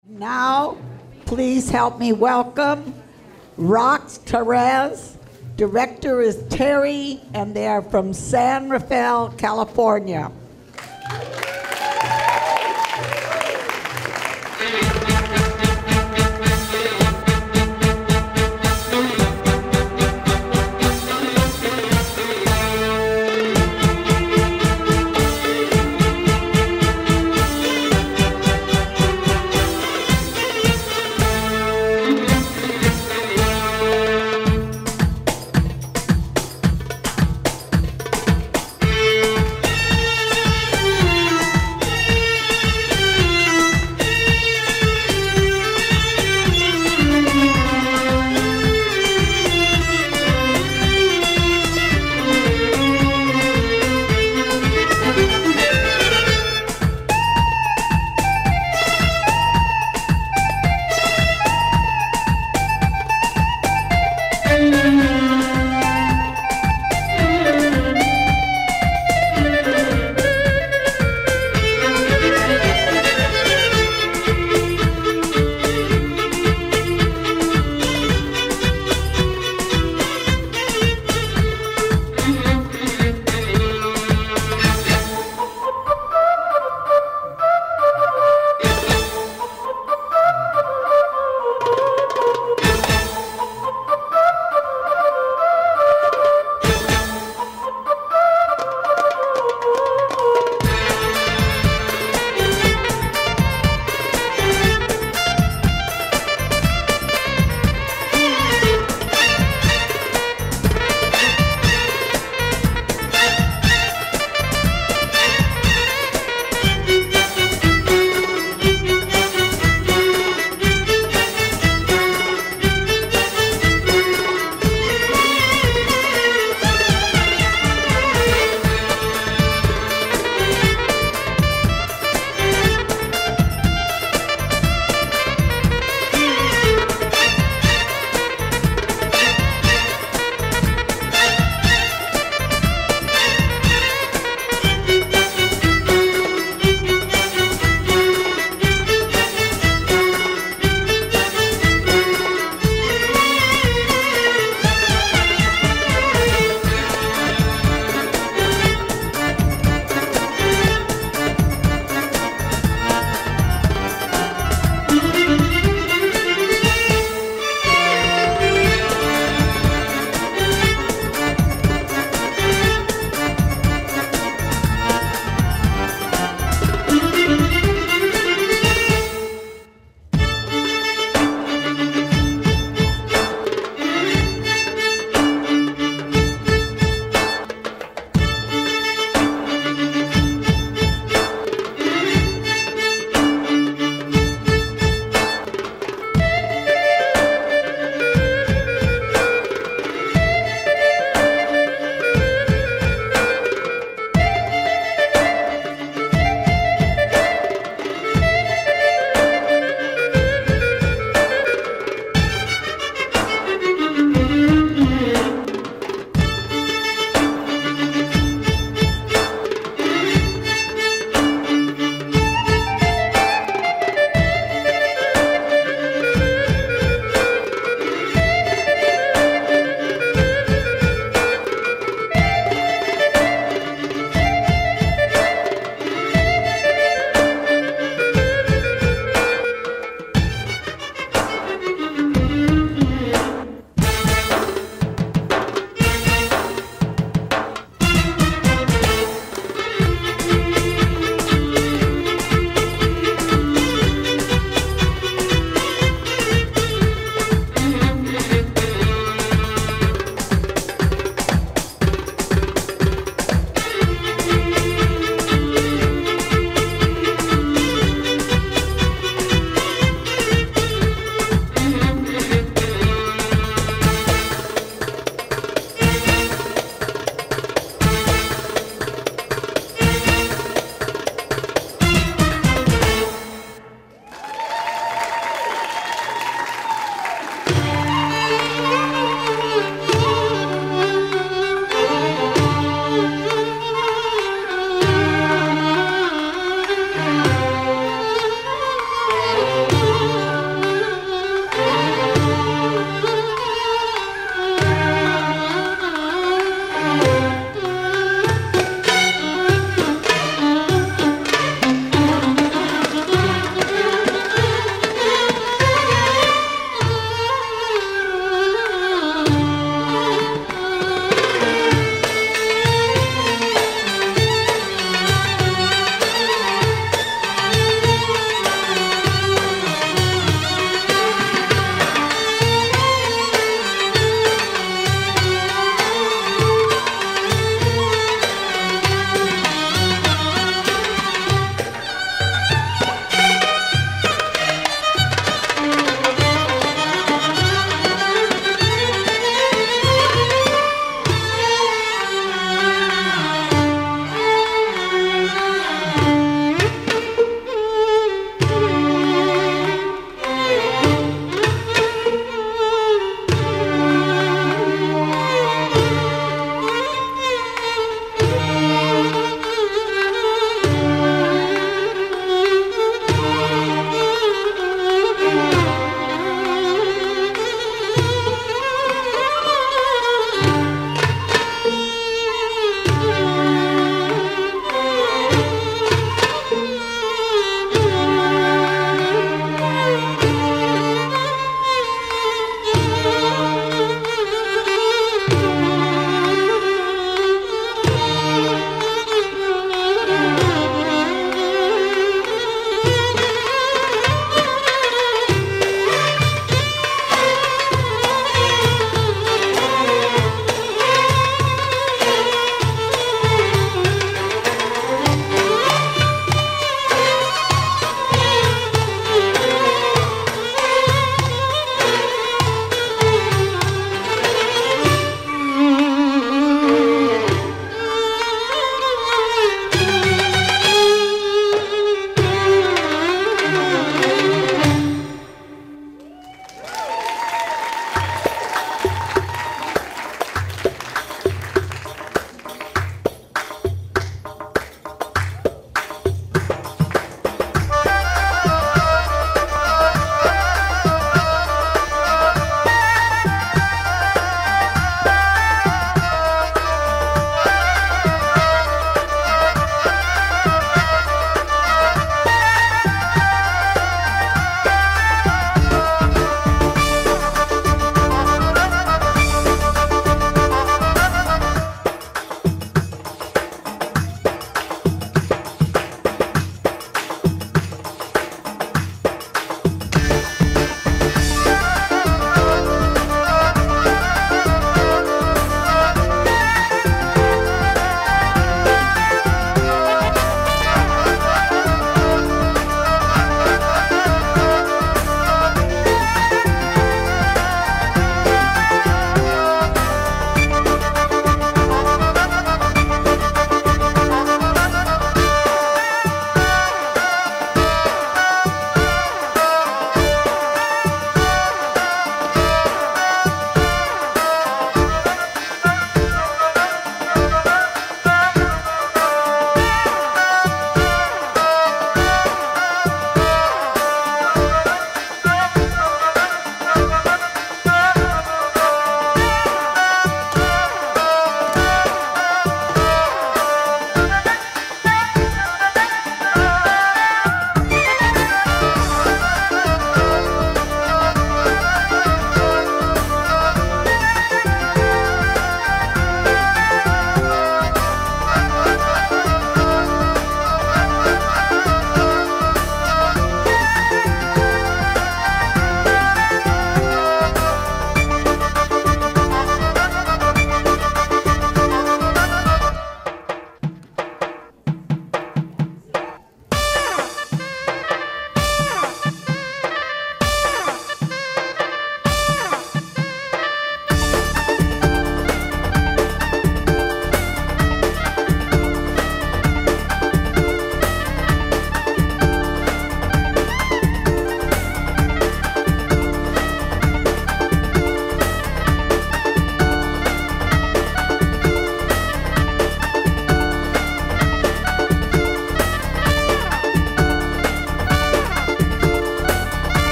Now, please help me welcome Rox Perez. Director is Terry, and they are from San Rafael, California.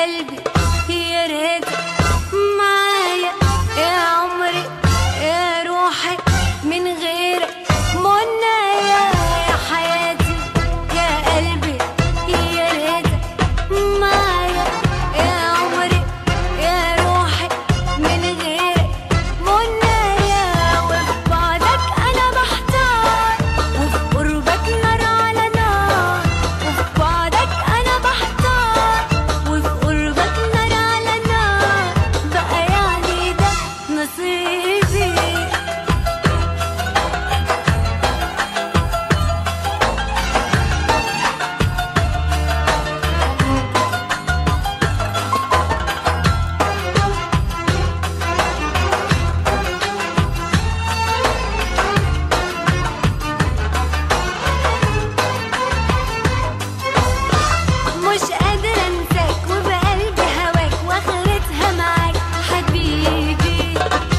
قلبي يا ريت معايا يا عمري يا روحي من غيرك منى يا يا حياتي يا قلبي يا ريت معايا يا عمري يا روحي من غيرك منى يا وفي بعدك انا محتار وفي قربك نار على نار وفي بعدك انا محتار وفي قربك نار على نار بقى يعني ده نصيبي مش قادرة انساك وبقلبي هواك واخرتها معاك حبيبي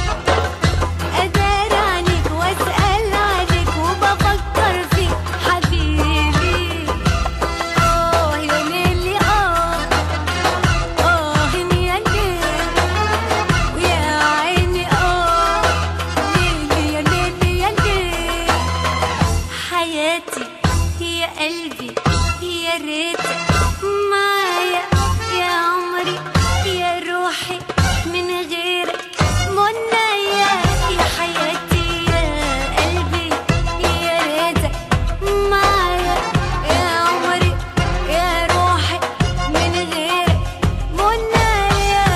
ادار عنيك واسأل عليك وبفكر فيك حبيبي اه يا ليلي اه اه يا ليل ويا عيني اه ليلي يا ليلي يا ليل حياتي يا قلبي يا ريتك معايا يا عمري يا روحي من غيرك منى يا يا حياتي يا قلبي يا ريتك معايا يا عمري يا روحي من غيرك منى يا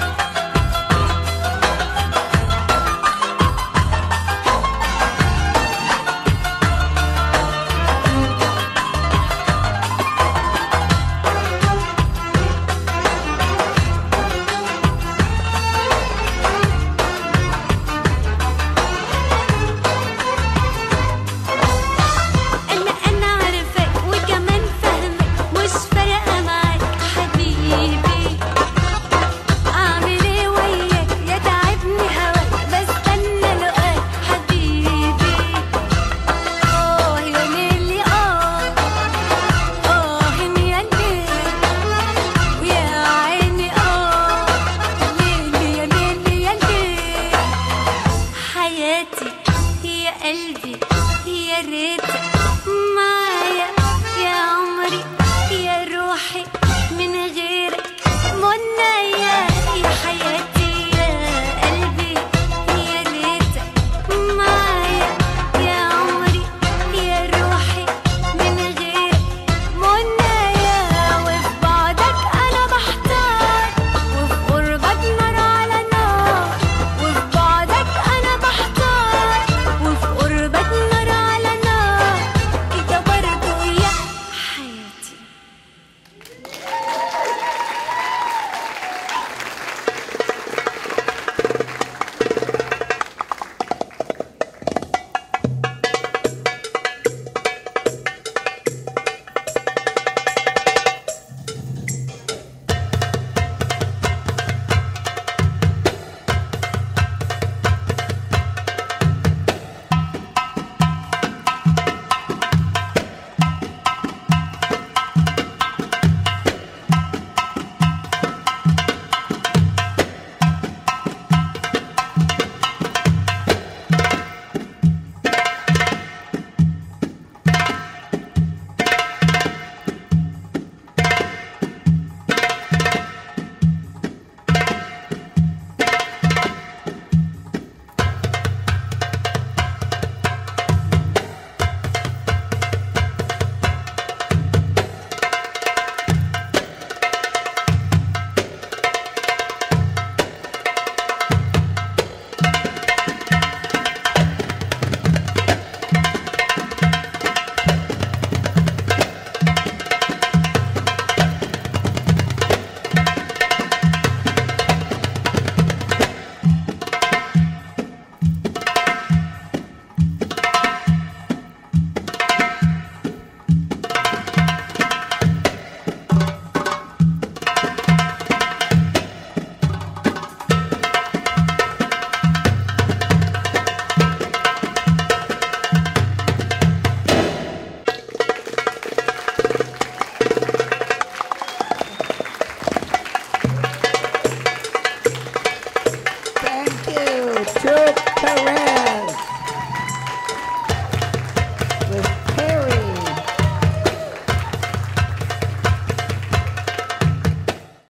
انا انا عارفاك وكمان فاهمك مش فارقه معاك حبيبي اعمل ايه وياك يا تعبني هواك بستنى لقاك حبيبي اه يا ليلي اه اه يا ليل ويا عيني اه ليلي يا ليلي يا ليل حياتي يا قلبي يا ريتك معايا يا عمري